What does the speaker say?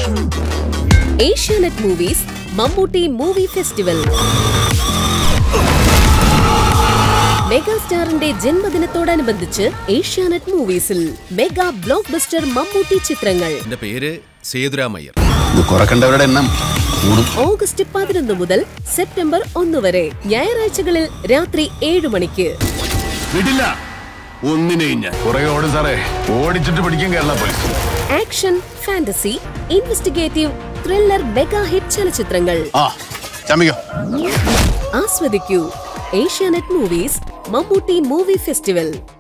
Asianet movies Mammootty movie festival മെഗാസ്റ്റാറിന്റെ ജന്മദിനത്തോടനുബന്ധിച്ച് ഏഷ്യാനെറ്റ് മൂവീസിൽ മെഗാ ബ്ലോക്ക് ബസ്റ്റർ മമ്മൂട്ടി ചിത്രങ്ങൾ എന്റെ പേര് സേതുരാമയ്യർ ഇത് കുറക്കണ്ടവരുടെ എണ്ണം കൂടും ഓഗസ്റ്റ് പതിനൊന്ന് മുതൽ സെപ്റ്റംബർ ഒന്ന് വരെ ഞായറാഴ്ചകളിൽ രാത്രി ഏഴ് മണിക്ക് വിടില്ല ഒന്നിനെയും ഞാൻ കുറെ ഓടും സാറേ ഓടിച്ചിട്ട് പിടിക്കും Kerala police action fantasy investigative thriller mega hit ചലച്ചിത്രങ്ങൾ ആ ചമ്മിക്കോ ആസ്വദിക്കൂ Asianet movies Mammootty movie festival